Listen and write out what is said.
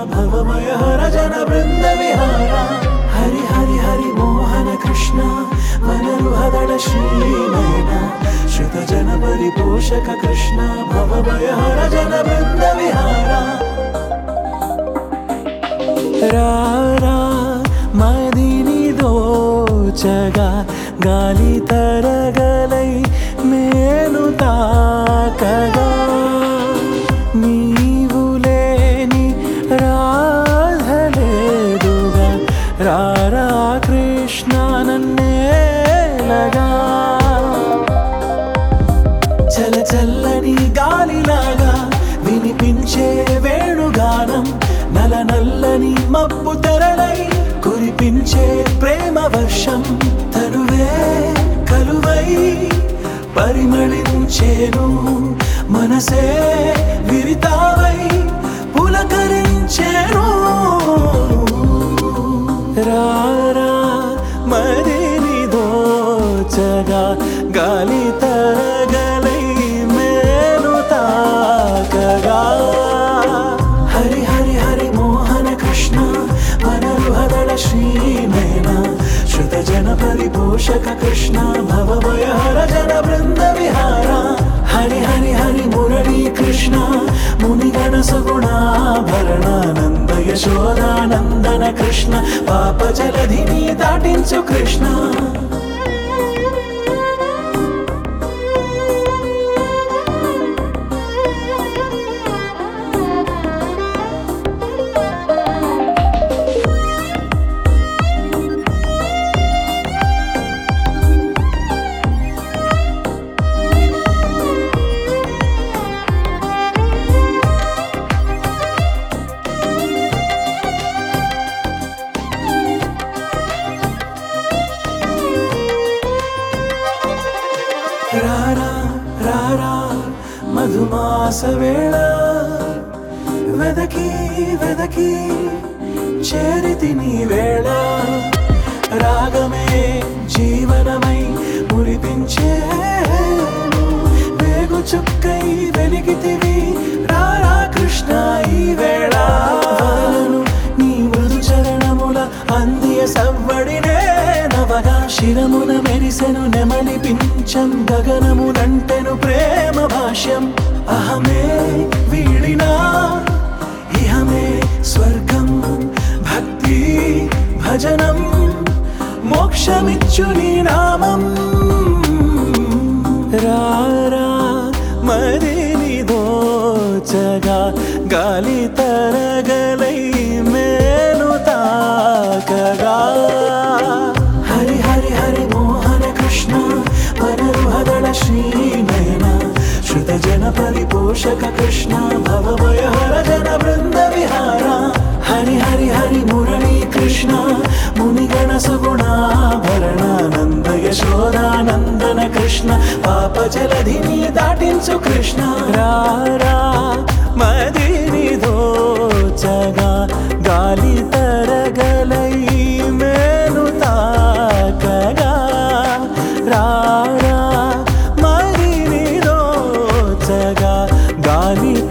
భవమయ హర జన బృంద విహార హరి హరి హరి మోహన కృష్ణ వనరుహదళ శ్రీనయన శ్రుత జన పరిపోషక కృష్ణ భవమయ హర జన బృంద విహార రారా మదిని దోచగా గాలి తరగలై మేలు తాకగా నీవు లేని రాధలేదుగా రారా కృష్ణ నన్నేలగా చల చల్లని గాలిలాగా వినిపించే వేణుగానం నల నల్లని మబ్బు తెరలై కురిపించే ప్రేమ వర్షం తనువే కలువై పరిమళించేను మనసే విరితావై పులకరించేను రారా మరిని దోచగా గాలి తరగలై మేలు తాకగా హరి హరి హరి మోహన కృష్ణ వనరుహదళ శ్రీనయన శృత జన పరిపోషక కృష్ణ భవభయ హర జన బృంద విహార హరి హరి హరి మురళీ కృష్ణ మునిగణ సుగుణాభరణానంద యశోదానందన కృష్ణ పాప జలధిని దాటించు కృష్ణ రారా రారా మధుమాస వేళ వెదకి వెదకి చేరితి నీ వేళ రాగమే జీవనమై మురిపించే వేగు చుక్కై వెలిగితివి రారా కృష్ణ ఈ వేళ వదలను నీ మృదు చరణముల అందియ సవ్వడినే నవగా శిరమున మెరిసెను నెమలి పించం గగనమునంటెను ప్రేమ భాష్యం అహమే వీడినా ఇహమే స్వర్గం భక్తి భజనం మోక్షమిచ్చు నీ నామం రారా మరిని దోచగా గాలి తరగలై మేలు తాకగా హరి హరి హరి మోహన కృష్ణ వనరుహదళ శ్రీనయన శృత జన పరిపోషక కృష్ణ భవభయ హర జన బృంద విహార హరి హరి హరి మురళీ కృష్ణ మునిగణ సుగుణాభరణానంద యశోదానందన కృష్ణ పాప జలధిని దాటించు కృష్ణ రారా మదిని దోచగా గాలి తరగలై మేలు తాకగా రారా మదిని దోచగా గాలి